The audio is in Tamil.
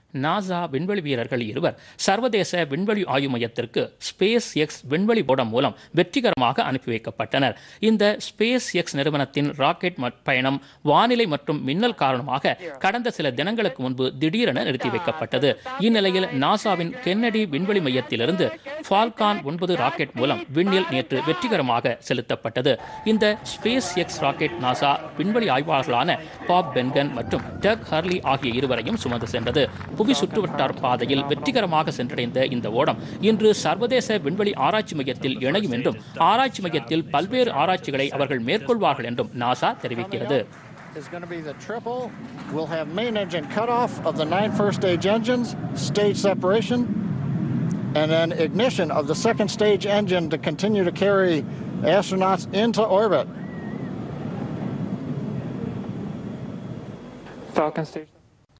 நாசா விண்வெளி வீரர்கள் இருவர் சர்வதேச விண்வெளி ஆய்வு மையத்திற்கு ஸ்பேஸ் எக்ஸ் விண்வெளி போடம் மூலம் வெற்றிகரமாக அனுப்பி வைக்கப்பட்டனர் இந்த ஸ்பேஸ் எக்ஸ் நிறுவனத்தின் ராக்கெட் ம- பயணம் வானிலை மற்றும் மின்னல் காரணமாக கடந்த சில தினங்களுக்கு முன்பு திடீரென நிறுத்தி வைக்கப்பட்டது இந்நிலையில் நாசாவின் கென்னடி விண்வெளி மையத்திலிருந்து ஃபால்கான் ஒன்பது ராக்கெட் மூலம் விண்ணில் நேற்று வெற்றிகரமாக செலுத்தப்பட்டது இந்த ஸ்பேஸ் எக்ஸ் ராக்கெட் நாசா விண்வெளி ஆய்வாளர்களான பாப் பென்கன் மற்றும் டக் ஹர்லி ஆகிய இருவரையும் சுமந்து சென்றது புவி சுற்றுவட்டார பாதையில் வெற்றிகரமாக சென்றடைந்த இந்த ஓடம் இன்று சர்வதேச விண்வெளி ஆராய்ச்சி மையத்தில் இணையும் என்றும் ஆராய்ச்சி மையத்தில் பல்வேறு ஆராய்ச்சிகளை அவர்கள் மேற்கொள்வார்கள் என்றும் நாசா தெரிவிக்கிறது is going to be the triple. We'll have main engine cutoff of the nine first stage engines, stage separation, and then ignition of the second stage engine to continue to carry astronauts into orbit. Falcon station.